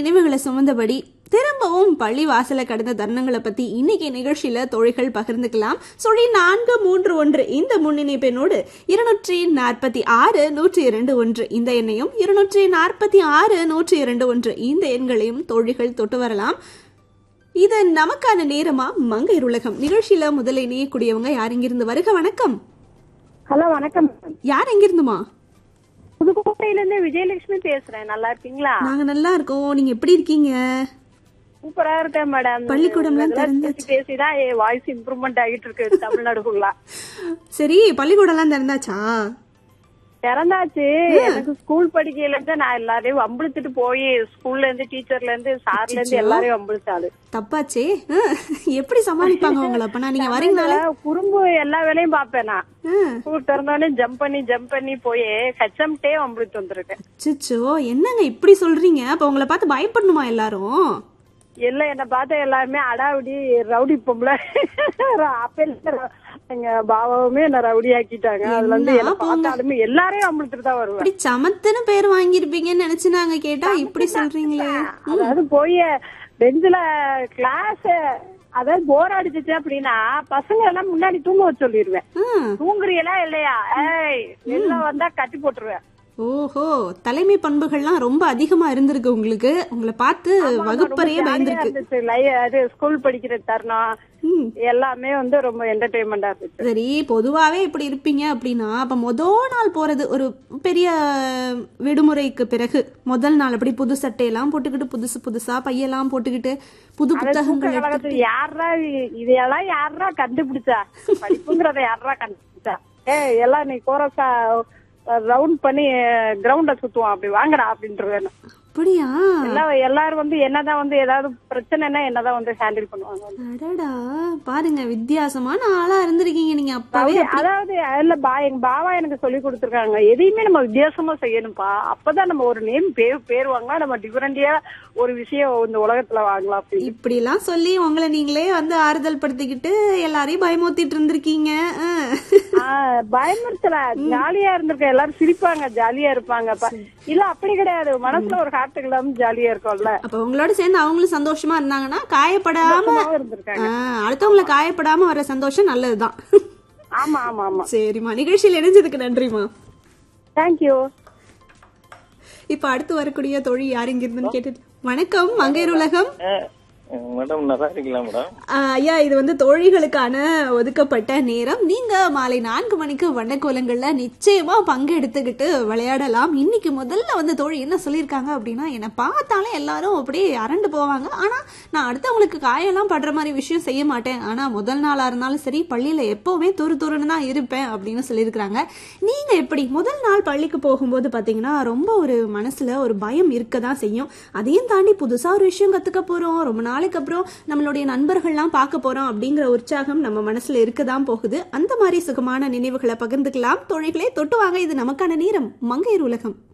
நினைவுகளை சுமந்தபடி திரும்பவும் பள்ளி வாசலை கடந்த தருணங்களை பத்தி இன்னைக்கு நிகழ்ச்சியில தோழிகள் பகிர்ந்துக்கலாம் சொல்லி நான்கு மூன்று ஒன்று இந்த முன்னிணைப்பினோடு இருநூற்றி நாற்பத்தி ஆறு நூற்றி இரண்டு ஒன்று இந்த எண்ணையும் இருநூற்றி நாற்பத்தி ஆறு நூற்றி இரண்டு ஒன்று இந்த எண்களையும் தோழிகள் தொட்டு வரலாம் இது நமக்கான நேரமா மங்கையர் உலகம் நிகழ்ச்சியில முதல்ல இணையக்கூடியவங்க யார் இங்கிருந்து வருக வணக்கம் ஹலோ வணக்கம் யார் எங்கிருந்துமா புதுக்கோட்டையில இருந்து விஜயலட்சுமி பேசுறேன் நல்லா இருக்கீங்களா நாங்க நல்லா இருக்கோம் நீங்க எப்படி இருக்கீங்க சூப்பரா இருக்கேன் மேடம் பள்ளிக்கூடம்லாம் இதெல்லாம் திறந்தாச்சு. பேசி பேசிதான் என் வாய்ஸ் இம்ப்ரூவ்மெண்ட் ஆகிட்டு இருக்கு தமிழ்நாடு ஃபுல்லா சரி பள்ளிக்கூடம்லாம் திறந்தாச்சா பிறந்தாச்சு எனக்கு ஸ்கூல் படிக்கையில இருந்து நான் எல்லாரையும் வம்பிழுத்துட்டு போய் ஸ்கூல்ல இருந்து டீச்சர்ல இருந்து சார்ல இருந்து எல்லாரையும் வம்பிழுத்தாது தப்பாச்சே அஹ், எப்படி சமாளிப்பாங்க உங்களை அப்பனா நீங்க வரீங்கனாலே குறும்பு எல்லா வேலையும் பாப்பேன் நான் அஹ், ஸ்கூல் திறந்தோடனே ஜம்ப் பண்ணி ஜம்ப் பண்ணி போய் ஹெச்எம்டே வம்பிழுத்து வந்திருக்கேன் அச்சச்சோ என்னங்க இப்படி சொல்றீங்க அப்ப உங்களை பார்த்து பயப்படணுமா எல்லாரும் எல்லாம் என்ன பார்த்த எல்லாருமே அடாவடி ரவுடி பொம்பளை அப்ப எங்க பாபாவுமே என்ன ரவுடி ஆக்கிட்டாங்க அதுல இருந்து என்ன பார்த்தாலுமே எல்லாரையும் அம்பளத்துட்டு தான் வருவேன் இப்படி சமத்துன்னு பேர் வாங்கியிருப்பீங்கன்னு நினைச்சு நாங்க கேட்டா இப்படி சொல்றீங்களே அதாவது போய் பெஞ்சில கிளாஸ் அதாவது போர் அடிச்சிச்சு அப்படின்னா பசங்க எல்லாம் முன்னாடி தூங்க வச்சு சொல்லிடுவேன் அஹ், தூங்குறீங்களா இல்லையா ஏய் வெளில வந்தா கட்டி போட்டுருவேன் ஓஹோ தலைமை பண்புகள்லாம் ரொம்ப அதிகமா இருந்திருக்கு உங்களுக்கு உங்களை பார்த்து வகுப்பறையே ஜாலியா பயந்துருக்கு இருந்துச்சு லை- அது ஸ்கூல் படிக்கிற தருணம் ம். எல்லாமே வந்து ரொம்ப என்டர்டைன்மெண்டா இருந்துச்சு சரி பொதுவாவே இப்படி இருப்பீங்க அப்படின்னா அப்ப முதல் நாள் போறது ஒரு பெரிய விடுமுறைக்கு பிறகு முதல் நாள் அப்படி புது சட்டையெல்லாம் போட்டுக்கிட்டு புதுசு புதுசா பையெல்லாம் போட்டுக்கிட்டு புது புத்தகங்கள் எடுத்து கழகத்துல யாரா இ- இதையெல்லாம் யாரா கண்டுபிடிச்சா படிப்புங்கிறத யாரா கண்டுபிடிச்சா ஏய் எல்லாம் நீ கோரஸா ரவுண்ட் பண்ணி கிரவுண்ட சுத்துவோம் அப்படி வாங்கடா அப்படின்ட்டு வேணும் அப்படியா எல்லாம் எல்லாரும் வந்து என்னதான் வந்து ஏதாவது பிரச்சனைனா என்னதான் வந்து ஹேண்டில் பண்ணுவாங்க அடடா பாருங்க வித்தியாசமான ஆளா இருந்திருக்கீங்க நீங்க அப்பவே அப்படி- அதாவது இல்ல பா எங்க பாவா எனக்கு சொல்லி கொடுத்துருக்காங்க எதையுமே நம்ம வித்தியாசமா செய்யணும்ப்பா அப்பதான் நம்ம ஒரு நேம் பேர் பேர் வாங்கலாம் நம்ம டிஃபரெண்டியா ஒரு விஷயம் இந்த உலகத்துல வாங்கலாம் அப்படி இப்படி எல்லாம் சொல்லி உங்களை நீங்களே வந்து ஆறுதல் படுத்திக்கிட்டு எல்லாரையும் பயமுறுத்திட்டு இருந்திருக்கீங்க அஹ். ஆஹ் பயமுறுத்தல ஜாலியா இருந்திருக்க எல்லாரும் சிரிப்பாங்க ஜாலியா இருப்பாங்க ப- இல்ல அப்படி கிடையாது மனசுல ஒரு ஹார்ட் இல்லாம ஜாலியா இருக்கும்ல அப்ப உங்களோட சேர்ந்து அவங்களும் சந்தோஷமா இருந்தாங்கன்னா காயப்படாம சந்தோஷமாவும் இருந்திருக்காங்க ஆஹ், அடுத்தவங்களை காயப்படாம வர சந்தோஷம் நல்லதுதான் ஆமா ஆமா ஆமா சரிம்மா நிகழ்ச்சியில் இணைஞ்சதுக்கு நன்றிம்மா தேங்க்யூ இப்ப அடுத்து வரக்கூடிய தொழில் யார் இங்க இருந்துன்னு கேட்டுட்டு வணக்கம் மங்கையர் உலகம் மேடம் நல்லா இருக்கீங்களா மேடம் ஆஹ் ஐயா இது வந்து தோழிகளுக்கான ஒதுக்கப்பட்ட நேரம் நீங்க மாலை நான்கு மணிக்கு வண்ணக்கோலங்கள்ல நிச்சயமா பங்கெடுத்துக்கிட்டு விளையாடலாம் இன்னைக்கு முதல்ல வந்து தோழி என்ன சொல்லியிருக்காங்க அப்படின்னா என்னை பார்த்தாலே எல்லாரும் அப்படியே அரண்டு போவாங்க ஆனா நான் அடுத்தவங்களுக்கு காயெல்லாம் படுற மாதிரி விஷயம் செய்ய மாட்டேன் ஆனா முதல் நாளா இருந்தாலும் சரி பள்ளியில எப்பவுமே துரு துருன்னு தான் இருப்பேன் அப்படின்னு சொல்லியிருக்கிறாங்க நீங்க எப்படி முதல் நாள் பள்ளிக்கு போகும்போது பாத்தீங்கன்னா ரொம்ப ஒரு மனசுல ஒரு பயம் இருக்க தான் செய்யும் அதையும் தாண்டி புதுசா ஒரு விஷயம் கத்துக்க போறோம் ரொம்ப நாளைக்கு அப்புறம் நம்மளுடைய நண்பர்கள்லாம் பார்க்க போறோம் அப்படிங்கிற உற்சாகம் நம்ம மனசுல இருக்க தான் போகுது அந்த மாதிரி சுகமான நினைவுகளை பகிர்ந்துக்கலாம் தோழிகளே தொட்டு வாங்க இது நமக்கான நேரம் மங்கையர் உலகம்